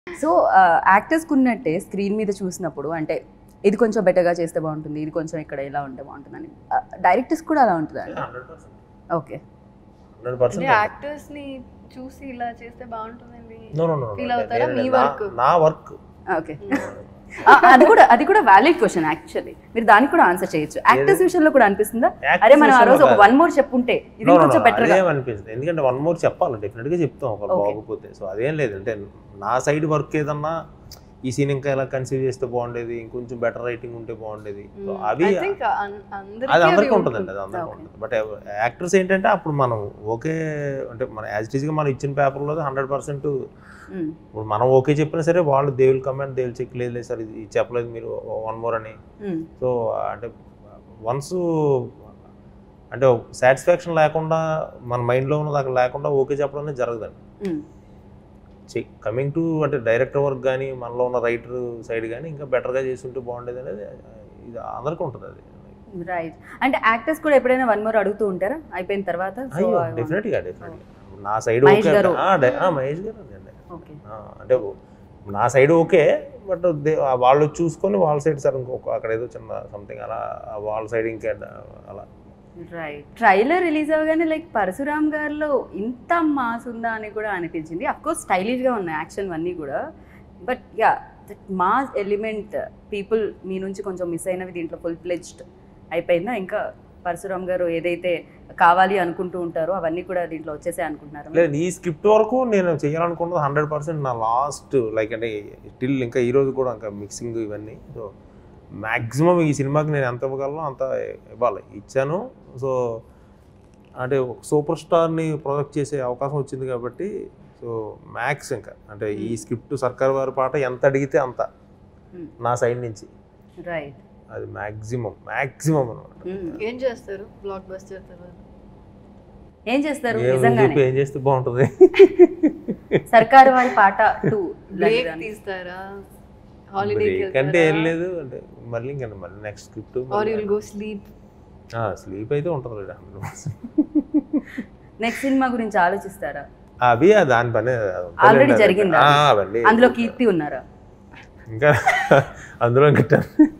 So యాక్టర్స్కి ఉన్నట్టే screen మీద చూసినప్పుడు అంటే ఇది కొంచెం బెటర్గా చేస్తే బాగుంటుంది ఇది కొంచెం ఇక్కడ ఇలా ఉంటే బాగుంటుంది అని డైరెక్టర్స్ కూడా అలా ఉంటుందా హండ్రెడ్ పర్సెంట్ ఓకే హండ్రెడ్ అంటే పర్సెంట్ యాక్టర్స్ ని చూసి ఇలా చేస్తే బాగుంటుందండి నో నో నో Feel అవుతారా? మీ work? నా వర్క్ ఓకే అది కూడా అది కూడా వ్యాలిడ్ క్వశ్చన్ యాక్చువల్లీ మీరు దానికి కూడా ఆన్సర్ చేయొచ్చు యాక్టర్స్ విషయంలో కూడా అనిపిస్తుందా అరే మనం ఆ రోజు ఒక వన్ మోర్ చెప్పుంటే ఇది కొంచెం బెటర్ గా అదేం అనిపిస్తుంది ఎందుకంటే వన్ మోర్ చెప్పాలి డెఫినెట్ గా చెప్తాం ఒకరు Okay. బాగోపోతే సో అదేం లేదు అంటే నా సైడ్ వర్క్ ఏదన్నా ఈ సీన్ ఇంకా ఎలా కన్సీవ్ చేస్తే బాగుండేది ఇంకొంచెం బెటర్ రైటింగ్ ఉంటే బాగుండేది సో అవి ఐ థింక్ అది అందరికీ ఉంటుందండి అది అందరికీ Okay. ఉంటుంది బట్ యాక్టర్స్ ఏంటంటే అప్పుడు మనం ఓకే అంటే మన యాజ్ గా మనం ఇచ్చిన పేపర్లో హండ్రెడ్ పర్సెంట్ ఇప్పుడు మనం ఓకే చెప్పినా సరే వాళ్ళు they will comment they will check లేదు లేదు సార్ ఇది చెప్పలేదు మీరు వన్ మోర్ అని సో అంటే వన్స్ అంటే సాటిస్ఫాక్షన్ లేకుండా మన మైండ్లో ఉన్నది అక్కడ లేకుండా ఓకే చెప్పడం అనేది జరగదండి కమింగ్ టు అంటే డైరెక్టర్ వర్క్ కానీ మనలో ఉన్న రైటర్ సైడ్ కానీ ఇంకా బెటర్గా చేస్తుంటే బాగుండేది అనేది ఇది అందరికీ ఉంటుంది అది రైట్ అంటే యాక్టర్స్ కూడా ఎప్పుడైనా వన్ మోర్ అడుగుతూ ఉంటారా అయిపోయిన తర్వాత So, అయ్యో I want- డెఫినెట్గా డెఫినెట్గా నా సైడ్ మహేష్ ఓకే గారు. ఆ, డై- ఆ, మహేష్ గారు అండి Okay. ఆ, అంటే నా సైడ్ ఓకే బట్ వాళ్ళు చూసుకొని వాళ్ళ సైడ్ సార్ ఇంకొక అక్కడ ఏదో చిన్న సంథింగ్ అలా వాళ్ళ సైడ్ ఇంకా అలా రైట్ ట్రైలర్ రిలీజ్ అవ్వగానే లైక్ పరశురామ్ గారిలో ఇంత మాస్ ఉందా అని కూడా అనిపించింది అఫ్కోర్స్ స్టైలిష్గా ఉన్నాయి యాక్షన్ అన్నీ కూడా but yeah that mass element people మీ నుంచి కొంచెం మిస్ అయినవి దీంట్లో ఫుల్ ప్లెజ్డ్ అయిపోయిందా ఇంకా పరశురామ్ గారు ఏదైతే కావాలి అనుకుంటూ ఉంటారో అవన్నీ కూడా దీంట్లో వచ్చేసే అనుకుంటున్నారు లేదు ఈ స్క్రిప్ట్ వరకు నేను చేయాలనుకున్నది హండ్రెడ్ పర్సెంట్ నా లాస్ట్ లైక్ అంటే స్టిల్ ఇంకా ఈ రోజు కూడా ఇంకా మిక్సింగ్ ఇవన్నీ సో మ్యాక్సిమం ఈ సినిమాకి నేను ఎంత ఇవ్వగలను అంత ఇవ్వాలి ఇచ్చాను సో అంటే సూపర్ స్టార్ని ప్రొజెక్ట్ చేసే అవకాశం వచ్చింది కాబట్టి సో మ్యాక్స్ ఇంకా అంటే ఈ స్క్రిప్ట్ సర్కార్ వారి పాట ఎంత అడిగితే అంత Hmm. నా సైడ్ నుంచి రైట్ అది మ్యాక్సిమం మ్యాక్సిమం అనమాట ఏం చేస్తారు బ్లాక్ బస్టర్ తర్వాత ఏం చేస్తారు ఏం నిజంగానే చెప్పి ఏం చేస్తే బాగుంటుంది సర్కారు వారి పాట టూ బ్రేక్ తీస్తారా హాలిడే బ్రేక్ అంటే ఏం లేదు అంటే మళ్ళీ ఇంకా మళ్ళీ next script or you'll go sleep sleep అయితే ఉంటుంది నెక్స్ట్ సినిమా గురించి ఆలోచిస్తారా అవి ఆ దాని పని అది ఉంటుంది Already లేండి. జరిగిందా? ఆ, అవన్నీ అందులో కీర్తి ఉన్నారా ఇంకా అందులో ఇంకా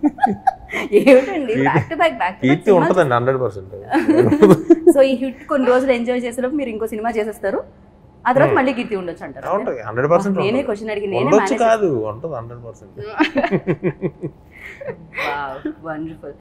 ఏమిటండి బ్యాక్ టు బ్యాక్ బ్యాక్ కీర్తి ఉంటుందండి హండ్రెడ్ పర్సెంట్ సో ఈ హిట్ కొన్ని రోజులు ఎంజాయ్ చేసేటప్పుడు మీరు ఇంకో సినిమా చేసేస్తారు ఆ తర్వాత Hmm. మళ్ళీ కీర్తి ఉండొచ్చు అంటారు ఉంటుంది హండ్రెడ్ పర్సెంట్ నేనే క్వశ్చన్ అడిగి నేనే ఉండొచ్చు కాదు ఉంటుంది హండ్రెడ్ పర్సెంట్ వండర్ఫుల్